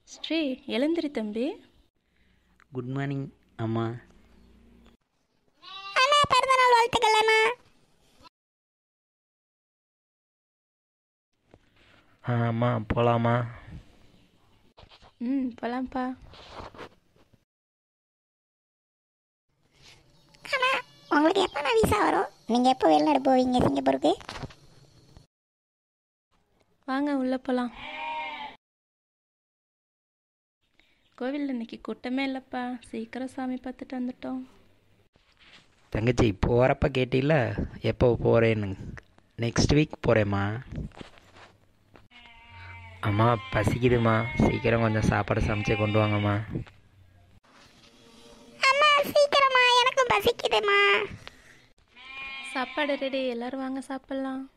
ஸ்ரீ எழுந்திரி தம்பி good morning அம்மா அண்ணா பிறந்தநாள் வாழ்த்துக்கள் அண்ணா ஆ அம்மா போகலாமா ம் போலாம்ப்பா அண்ணா உங்களுக்கு எப்போ விசா வரும் நீங்கள் எப்போ வெளிநாடு போவீங்க சிங்கப்பூருக்கு வாங்க உள்ளே போகலாம் கோவிலில் இன்னைக்கு கூட்டமே இல்லைப்பா சீக்கிரம் சாமி பார்த்துட்டு வந்துட்டோம் தங்கச்சி போகிறப்ப கேட்டில எப்போ போகிறேன்னு நெக்ஸ்ட் வீக் போகிறேம்மா அம்மா பசிக்குதுமா சீக்கிரம் கொஞ்சம் சாப்பாடு சமைச்சு கொண்டு வாங்கம்மா அம்மா சீக்கிரமா எனக்கும் பசிக்குதுமா சாப்பாடு ரெடி எல்லாரும் வாங்க சாப்பிட்லாம்